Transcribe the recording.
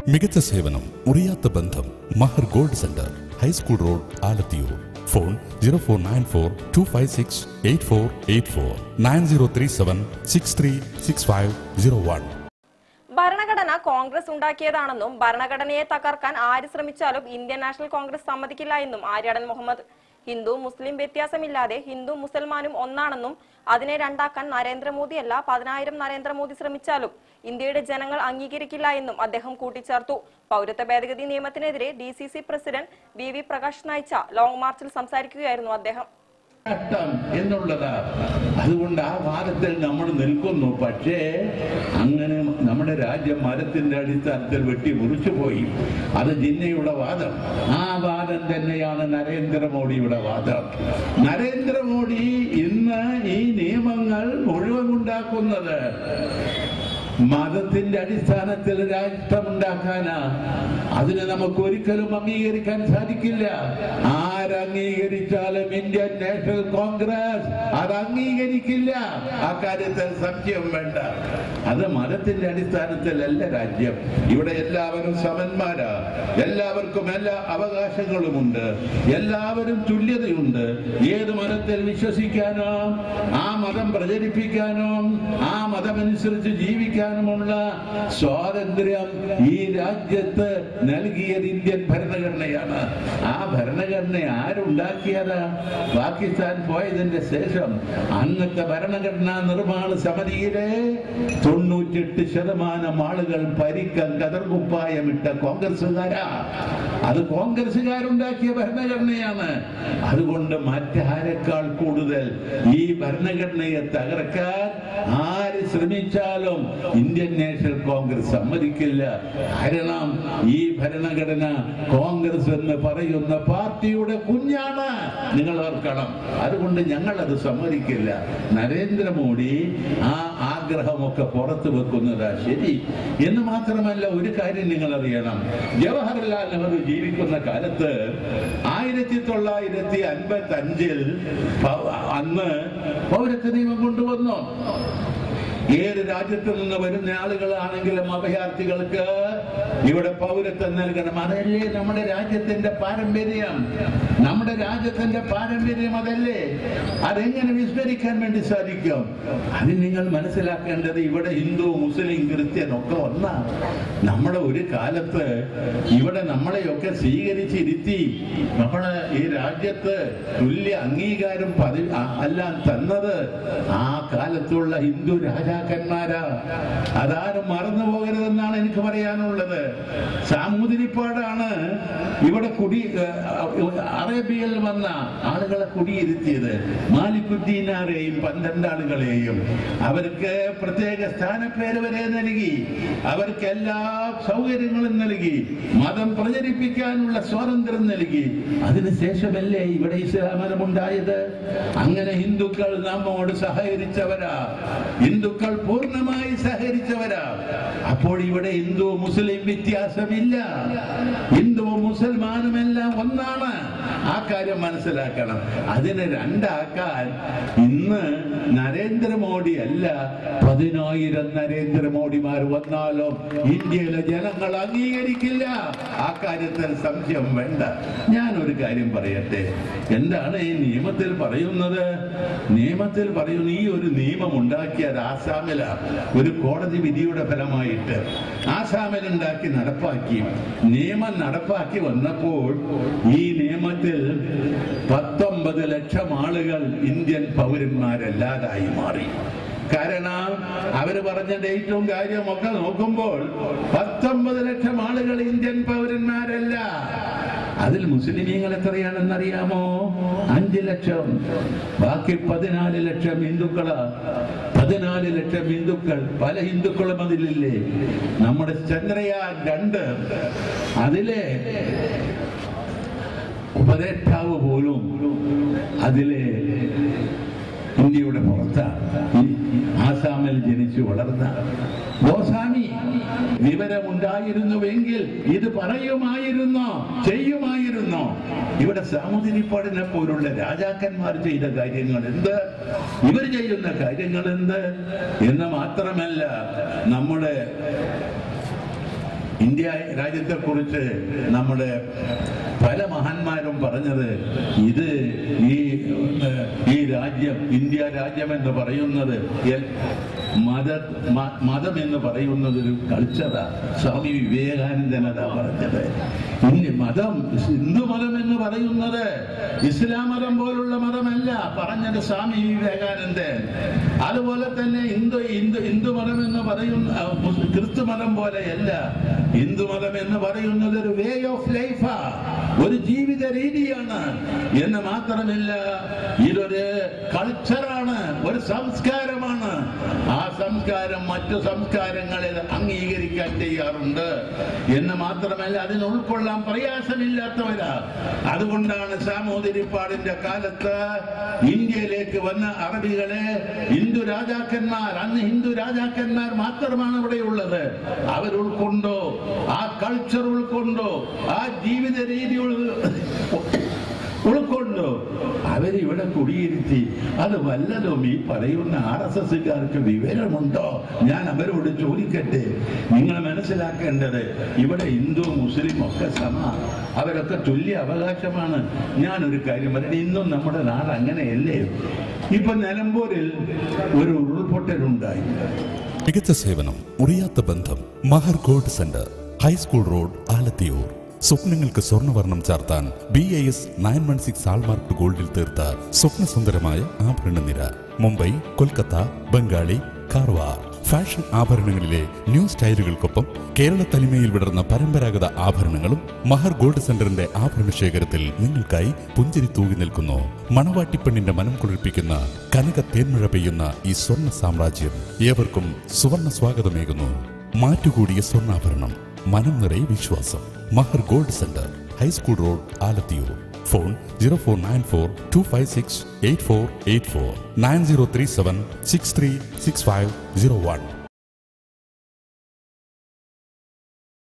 മികച്ച സേവനം മുറിയാത്ത ബന്ധം Mahar gold centre high school road Alathiyur phone zero four nine four two five six eight four eight four nine zero three seven six three six five zero one ഭരണഘടന കോൺഗ്രസ് ഉണ്ടാക്കിയതാണെന്നും ഭരണഘടനയെ തകർക്കാൻ ആര് ശ്രമിച്ചാലും ഇന്ത്യൻ നാഷണൽ കോൺഗ്രസ് സമ്മതിക്കില്ല എന്നും ആര്യാടൻ മുഹമ്മദ് ഹിന്ദു മുസ്ലിം വ്യത്യാസമില്ലാതെ ഹിന്ദു മുസൽമാനും ഒന്നാണെന്നും അതിനെ രണ്ടാക്കാൻ നരേന്ദ്രമോദിയല്ല പതിനായിരം നരേന്ദ്രമോദി ശ്രമിച്ചാലും ഇന്ത്യയുടെ ജനങ്ങൾ അംഗീകരിക്കില്ല എന്നും അദ്ദേഹം കൂട്ടിച്ചേർത്തു പൗരത്വ ഭേദഗതി നിയമത്തിനെതിരെ D C C president V V Prakash നയിച്ച ലോങ് മാർച്ചിൽ സംസാരിക്കുകയായിരുന്നു അദ്ദേഹം കഷ്ടം എന്നുള്ളതാ അതുകൊണ്ട് ആ വാദത്തിൽ നമ്മൾ നിൽക്കുന്നു പക്ഷേ അങ്ങനെ നമ്മുടെ രാജ്യം മരത്തിന്റെ അടിസ്ഥാനത്തിൽ വെട്ടി മുറിച്ചു പോയി അത് ജിന്നയുടെ വാദം ആ വാദം തന്നെയാണ് നരേന്ദ്രമോദിയുടെ വാദം നരേന്ദ്രമോദി ഇന്ന് ഈ നിയമങ്ങൾ മുഴുവൻ ഉണ്ടാക്കുന്നത് മതത്തിന്റെ അടിസ്ഥാനത്തിൽ രാഷ്ട്രമുണ്ടാക്കാനാ അതിനെ നമുക്ക് ഒരിക്കലും അംഗീകരിക്കാൻ സാധിക്കില്ല ആരംഗീകരിച്ചാലും ഇന്ത്യൻ നാഷണൽ കോൺഗ്രസ് അത് അംഗീകരിക്കില്ല ആ കാര്യത്തിൽ സംശയം വേണ്ട അത് മതത്തിന്റെ അടിസ്ഥാനത്തിലല്ല രാജ്യം ഇവിടെ എല്ലാവരും സമന്മാരാ എല്ലാവർക്കും എല്ലാ അവകാശങ്ങളുമുണ്ട് എല്ലാവരും തുല്യതയുണ്ട് ഏത് മതത്തിൽ വിശ്വസിക്കാനോ ആ മതം പ്രചരിപ്പിക്കാനോ ആ മതമനുസരിച്ച് ജീവിക്കാനുമുള്ള സ്വാതന്ത്ര്യം ഈ രാജ്യത്ത് നൽകിയത് ഇന്ത്യൻ ഭരണഘടനയാണ് ആ ഭരണഘടന ആരുണ്ടാക്കിയതാ പാകിസ്ഥാൻ പോയതിന്റെ ശേഷം അന്നത്തെ ഭരണഘടനാ നിർമ്മാണ സമിതിയിലെ തൊണ്ണൂറ്റെട്ട് ശതമാനം ആളുകൾ പരിക്കം കതർകുപ്പായമിട്ട കോൺഗ്രസുകാരാ അത് കോൺഗ്രസുകാരുണ്ടാക്കിയ ഭരണഘടനയാണ് അതുകൊണ്ട് മറ്റാരെക്കാൾ കൂടുതൽ ഈ ഭരണഘടനയെ തകർക്കാൻ ആര് ശ്രമിച്ചാലും ഇന്ത്യൻ നാഷണൽ കോൺഗ്രസ് സമ്മതിക്കില്ല കാരണം ഈ ഭരണഘടന കോൺഗ്രസ് എന്ന് പറയുന്ന പാർട്ടിയുടെ കുഞ്ഞാണ് നിങ്ങൾ ഓർക്കണം അതുകൊണ്ട് ഞങ്ങൾ അത് സമ്മതിക്കില്ല നരേന്ദ്രമോദി ആ ആഗ്രഹമൊക്കെ പുറത്തു വെക്കുന്നതാ ശരി എന്ന് മാത്രമല്ല ഒരു കാര്യം നിങ്ങൾ അറിയണം ജവഹർലാൽ നെഹ്റു ജീവിക്കുന്ന കാലത്ത് ആയിരത്തി തൊള്ളായിരത്തി അൻപത്തി അഞ്ചിൽ അന്ന് പൗരത്വ നിയമം കൊണ്ടുവന്നു ഏത് രാജ്യത്ത് നിന്ന് വരുന്ന ആളുകളാണെങ്കിലും അഭയാർത്ഥികൾക്ക് ഇവിടെ പൗരത്വം നൽകണം അതല്ലേ നമ്മുടെ രാജ്യത്തിന്റെ പാരമ്പര്യം നമ്മുടെ രാജ്യത്തിന്റെ പാരമ്പര്യം അതല്ലേ അതെങ്ങനെ വിസ്മരിക്കാൻ വേണ്ടി സാധിക്കും അത് നിങ്ങൾ മനസ്സിലാക്കേണ്ടത് ഇവിടെ ഹിന്ദു മുസ്ലിം ക്രിസ്ത്യൻ ഒക്കെ ഒന്നാണ് നമ്മുടെ ഒരു കാലത്ത് ഇവിടെ നമ്മളെയൊക്കെ സ്വീകരിച്ചിരുത്തി നമ്മളെ ഈ രാജ്യത്ത് തുല്യ അംഗീകാരം പതി എല്ലാം തന്നത് ആ കാലത്തുള്ള ഹിന്ദു രാജാക്കന്മാരാ അതാരും മറന്നു പോകരുതെന്നാണ് എനിക്ക് പറയാനുള്ളത് സാമൂതിരിപ്പാടാണ് ഇവിടെ കുടി അറേബ്യയിൽ വന്ന ആളുകളെ കുടിയിരുത്തിയത് മാലിക്കുദ്ദീനാരെയും പന്ത്രണ്ട് ആളുകളെയും അവർക്ക് പ്രത്യേക സ്ഥാനപ്പേര് വരെ നൽകി അവർക്ക് എല്ലാ സൗകര്യങ്ങളും നൽകി മതം പ്രചരിപ്പിക്കാനുള്ള സ്വാതന്ത്ര്യം നൽകി അതിനുശേഷമല്ലേ ഇവിടെ ഇസ്ലാമനമുണ്ടായത് അങ്ങനെ ഹിന്ദുക്കൾ നമ്മോട് സഹകരിച്ചവരാ ഹിന്ദുക്കൾ പൂർണ്ണമായി സഹകരിച്ചവരാ അപ്പോൾ ഇവിടെ ഹിന്ദു മുസ്ലിം വ്യത്യാസമില്ല ഹിന്ദുവും മുസൽമാനും എല്ലാം ഒന്നാണ് ആ കാര്യം മനസ്സിലാക്കണം അതിനെ രണ്ടാക്കാൻ ഇന്ന് നരേന്ദ്രമോദി അല്ല പതിനായിരം നരേന്ദ്രമോദിമാർ വന്നാലും ഇന്ത്യയിലെ ജനങ്ങൾ അംഗീകരിക്കില്ല ആ കാര്യത്തിൽ സംശയം വേണ്ട ഞാൻ ഒരു കാര്യം പറയട്ടെ എന്താണ് ഈ നിയമത്തിൽ പറയുന്നത് നിയമത്തിൽ പറയുന്നു ഈ ഒരു നിയമം ഉണ്ടാക്കിയത് ആസാമിലാണ് ഒരു കോടതി വിധിയുടെ ഫലമായിട്ട് ആസാമിൽ ഉണ്ടാക്കി നടപ്പാക്കി നിയമം നടപ്പാക്കി വന്നപ്പോൾ ഈ നിയമത്തിൽ പത്തൊമ്പത് ലക്ഷം ആളുകൾ ഇന്ത്യൻ പൗരന്മാരല്ലാതായി മാറി കാരണം അവര് പറഞ്ഞ ഡേറ്റും കാര്യവും ഒക്കെ നോക്കുമ്പോൾ പത്തൊമ്പത് ലക്ഷം ആളുകൾ ഇന്ത്യൻ പൗരന്മാരല്ല അതിൽ മുസ്ലിമീങ്ങൾ എത്രയാണെന്നറിയാമോ അഞ്ച് ലക്ഷം ബാക്കി പതിനാല് ലക്ഷം ഹിന്ദുക്കളാ പതിനാല് ലക്ഷം ഹിന്ദുക്കൾ പല ഹിന്ദുക്കളും അതിലില്ലേ നമ്മുടെ ചന്ദ്രയാൻ രണ്ട് അതിലെ ഉപദേഷ്ടാവ് പോലും അതിലെ ഇന്ത്യയുടെ പുറത്താണ് ആസാമിൽ ജനിച്ചു വളർന്ന ഗോസ്വാമി വിവരമുണ്ടായിരുന്നുവെങ്കിൽ ഇത് പറയുമായിരുന്നോ ചെയ്യുമായിരുന്നോ ഇവിടെ സാമുദ്രിപ്പാടിനെ പോലുള്ള രാജാക്കന്മാർ ചെയ്ത കാര്യങ്ങൾ എന്ത് ഇവർ ചെയ്യുന്ന കാര്യങ്ങൾ എന്ത് എന്ന് മാത്രമല്ല നമ്മുടെ ഇന്ത്യ രാജ്യത്തെക്കുറിച്ച് നമ്മുടെ പല മഹാന്മാരും പറഞ്ഞത് ഇത് ഈ ഏഹ്, ഈ രാജ്യം ഇന്ത്യ രാജ്യം എന്ന് പറയുന്നത് എൽ- മത മ- മതം എന്ന് പറയുന്നത് ഒരു കൾച്ചറാ സ്വാമി വിവേകാനന്ദൻ അതാ പറഞ്ഞത് ഇനി മതം ഹിന്ദു മതം എന്ന് പറയുന്നത് ഇസ്ലാം മതം പോലുള്ള മതമല്ല പറഞ്ഞത് സ്വാമി വിവേകാനന്ദൻ അതുപോലെ തന്നെ ഹിന്ദു ഹിന്ദു ഹിന്ദു മതം എന്ന് പറയുന്ന ആ, മുസ്- ക്രിസ്തു മതം പോലെയല്ല ഹിന്ദു മതം എന്ന് പറയുന്നത് ഒരു വേ ഓഫ് ലൈഫാ ഒരു ജീവിത രീതിയാണ് എന്ന് മാത്രമല്ല ഇതൊരു കൾച്ചറാണ് ഒരു സംസ്കാരമാണ് ആ സംസ്കാരം മറ്റു സംസ്കാരങ്ങളെ അംഗീകരിക്കാൻ ചെയ്യാറുണ്ട് എന്ന് മാത്രമല്ല അതിന് ഉൾക്കൊള്ളാൻ പ്രയാസമില്ലാത്തവരാ അതുകൊണ്ടാണ് സാമൂതിരിപ്പാടിന്റെ കാലത്ത് ഇന്ത്യയിലേക്ക് വന്ന അറബികളെ ഹിന്ദു രാജാക്കന്മാർ അന്ന് ഹിന്ദു രാജാക്കന്മാർ മാത്രമാണ് ഇവിടെ ഉള്ളത് അവർ ഉൾക്കൊണ്ടോ ആ കൾച്ചർ ഉൾക്കൊണ്ടോ ആ ജീവിത രീതി ഉൾ- ഉൾക്കൊണ്ടു അവരിവിടെ കുടിയിരുത്തി അത് വല്ലതും ഈ പറയുന്ന ആർ എസ് എസ്സുകാർക്ക് വിവരമുണ്ടോ ഞാൻ അവരോട് ചോദിക്കട്ടെ നിങ്ങൾ മനസ്സിലാക്കേണ്ടത് ഇവിടെ ഹിന്ദു മുസ്ലിം ഒക്കെ സമ അവരൊക്കെ തുല്യ അവകാശമാണ് ഞാനൊരു കാര്യം പറയട്ടെ ഇന്നും നമ്മുടെ നാട് അങ്ങനെയല്ലേ ഇപ്പൊ നിലമ്പൂരിൽ ഒരു ഉരുൾപൊട്ടലുണ്ടായി മികച്ച സേവനം മുറിയാത്ത ബന്ധം Mahar gold centre high school road Alathiyur സ്വപ്നങ്ങൾക്ക് സ്വർണ്ണവർണ്ണം ചാർത്താൻ B I S nine one six hallmark ഗോൾഡിൽ തീർത്ത സ്വപ്നസുന്ദരമായ ആഭരണനിര മുംബൈ കൊൽക്കത്ത ബംഗാളി കാർവാർ ഫാഷൻ ആഭരണങ്ങളിലെ ന്യൂ സ്റ്റൈലുകൾക്കൊപ്പം കേരള തനിമയിൽ വിടർന്ന പരമ്പരാഗത ആഭരണങ്ങളും മഹർ ഗോൾഡ് സെന്ററിന്റെ ആഭരണ ശേഖരത്തിൽ നിങ്ങൾക്കായി പുഞ്ചിരി തൂകി നിൽക്കുന്നു മണവാട്ടിപ്പെണ്ണിന്റെ മനം കുളിർപ്പിക്കുന്ന കനക തേന്മഴ പെയ്യുന്ന ഈ സ്വർണ്ണ സാമ്രാജ്യം ഏവർക്കും സുവർണ സ്വാഗതമേകുന്നു മാറ്റുകൂടിയ സ്വർണ്ണാഭരണം മനം നിറയെ വിശ്വാസം Mahar gold centre high school road Alathiyur phone zero four nine four two five six eight four eight four nine zero three seven six three six five zero one